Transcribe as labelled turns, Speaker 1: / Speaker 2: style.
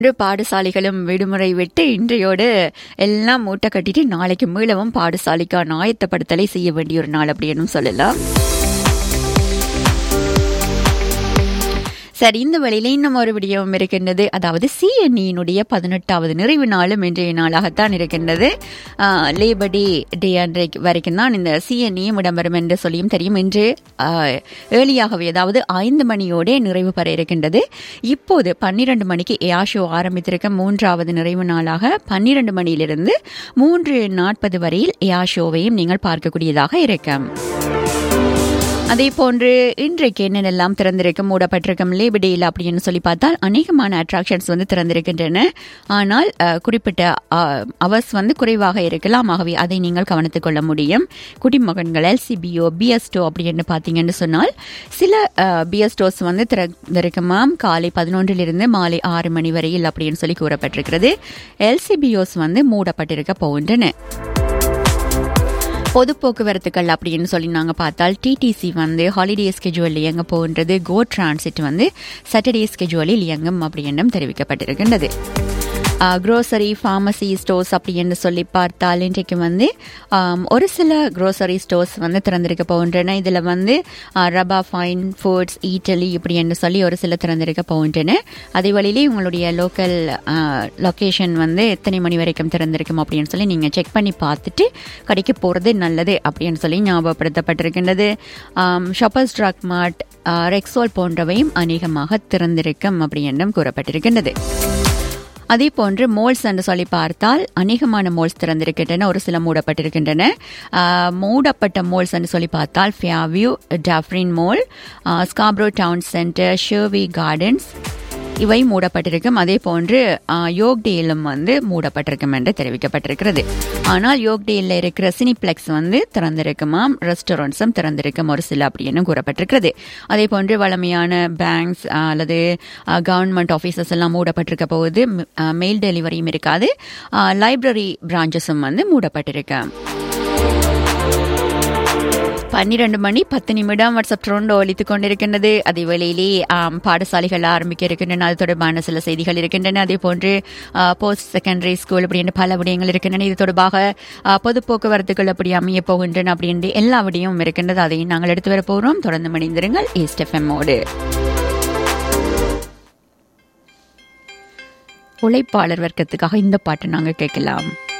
Speaker 1: இன்று பாடசாலைகளும் விடுமுறை விட்டு இன்றையோடு எல்லாம் மூட்டை கட்டிட்டு நாளைக்கு மீளவும் பாடசாலைக்கான ஆயத்தப்படுத்தலை செய்ய வேண்டிய ஒரு நாள் அப்படின்னு சொல்லலாம் சரி இந்த வழியில இன்னும் ஒரு விடயம் இருக்கின்றது அதாவது சிஎன்இனுடைய பதினெட்டாவது நிறைவு நாளும் இன்றைய நாளாகத்தான் இருக்கின்றது லேபர் டே டே அன்றைக்கு வரைக்கும் தான் இந்த சிஎன்இயும் இடம்பெறும் என்று சொல்லியும் தெரியும் இன்று ஏர்லியாகவே அதாவது ஐந்து மணியோடே நிறைவு பெற இருக்கின்றது இப்போது பன்னிரண்டு மணிக்கு ஏஆ ஷோ ஆரம்பித்திருக்க மூன்றாவது நிறைவு நாளாக பன்னிரண்டு மணியிலிருந்து மூன்று நாற்பது வரையில் ஏஆ ஷோவையும் நீங்கள் பார்க்கக்கூடியதாக இருக்கும் அதே போன்று இன்றைக்கு என்னென்னலாம் திறந்திருக்கும் மூடப்பட்டிருக்கும் லேபர் டேயில் அப்படின்னு சொல்லி பார்த்தால் அநேகமான அட்ராக்ஷன்ஸ் வந்து திறந்திருக்கின்றன ஆனால் குறிப்பிட்ட அவர்ஸ் வந்து குறைவாக இருக்கலாம் ஆகவே அதை நீங்கள் கவனித்துக் கொள்ள முடியும் குடிமகன்கள் எல்சிபிஓ பிஎஸ்டோ அப்படின்னு பார்த்தீங்கன்னு சொன்னால் சில பிஎஸ்டோஸ் வந்து திறந்திருக்குமாம் காலை பதினொன்றிலிருந்து மாலை ஆறு மணி வரையில் அப்படின்னு சொல்லி கூறப்பட்டிருக்கிறது எல்சிபிஓஸ் வந்து மூடப்பட்டிருக்க போகின்றன பொது போக்குவரத்துகள் அப்படின்னு சொல்லி நாங்கள் பார்த்தால் டிடிசி வந்து ஹாலிடே ஸ்கெஜுவல் இயங்க போகின்றது கோ டிரான்சிட் வந்து சாட்டர்டே ஸ்கெஜுவலில் இயங்கும் அப்படின்னும் தெரிவிக்கப்பட்டிருக்கின்றது க்ரோசரி ஃபார்மசி ஸ்டோர்ஸ் அப்படின்னு சொல்லி பார்த்தால் இன்றைக்கு வந்து ஒரு சில க்ரோசரி ஸ்டோர்ஸ் வந்து திறந்திருக்க போகின்றன இதில் வந்து ரபா ஃபைன் ஃபுட்ஸ் ஈட்டலி இப்படின்னு சொல்லி ஒரு சில திறந்திருக்க போகின்றன அதே வழியிலே உங்களுடைய லோக்கல் லொக்கேஷன் வந்து எத்தனை மணி வரைக்கும் திறந்திருக்கும் அப்படின்னு சொல்லி நீங்கள் செக் பண்ணி பார்த்துட்டு கடைக்கு போகிறது நல்லது அப்படின்னு சொல்லி ஞாபகப்படுத்தப்பட்டிருக்கின்றது ஷாப்பர்ஸ் ட்ராக் மார்ட் ரெக்ஸோல் போன்றவையும் அநேகமாக திறந்திருக்கும் அப்படின்னும் கூறப்பட்டிருக்கின்றது அதே போன்று மோல்ஸ் என்று சொல்லி பார்த்தால் அநேகமான மோல்ஸ் திறந்திருக்கின்றன ஒரு சில மூடப்பட்டிருக்கின்றன மூடப்பட்ட மோல்ஸ் என்று சொல்லி பார்த்தால் Fairview Dufferin mall Scarborough town centre Sherway Gardens இவை மூடப்பட்டிருக்கும் அதே போன்று யோக்டேலும் வந்து மூடப்பட்டிருக்கும் என்று தெரிவிக்கப்பட்டிருக்கிறது ஆனால் யோக்டேல இருக்கிற சினிப்ளெக்ஸ் வந்து திறந்திருக்குமாம் ரெஸ்டாரண்ட்ஸும் திறந்திருக்கும் ஒரு சில அப்படின்னு கூறப்பட்டிருக்கிறது அதே போன்று வளமையான பேங்க்ஸ் அல்லது கவர்மெண்ட் ஆஃபீஸஸ் எல்லாம் மூடப்பட்டிருக்க போது மெயில் டெலிவரியும் இருக்காது லைப்ரரி பிரான்ச்சஸும் வந்து மூடப்பட்டிருக்கு பன்னிரண்டு மணி பத்து நிமிடம் வாட்ஸ்அப் ட்ரோண்ட் ஒலித்துக் கொண்டிருக்கின்றது அதே வேளையிலே பாடசாலைகள் ஆரம்பிக்க இருக்கின்றன அது தொடர்பான சில செய்திகள் இருக்கின்றன அதே போன்று போஸ்ட் செகண்டரி ஸ்கூல் அப்படின்னு பல விடயங்கள் இருக்கின்றன இது தொடர்பாக பொது போக்குவரத்துகள் அப்படி அமைய போகின்றன அப்படின்ட்டு எல்லா விடயமும் இருக்கின்றது அதையும் நாங்கள் எடுத்து வர போகிறோம் தொடர்ந்து மணிந்திருங்கள் ஈஸ்ட் எஃப்எம்மோடு உழைப்பாளர் வர்க்கத்துக்காக இந்த பாட்டை நாங்கள் கேட்கலாம்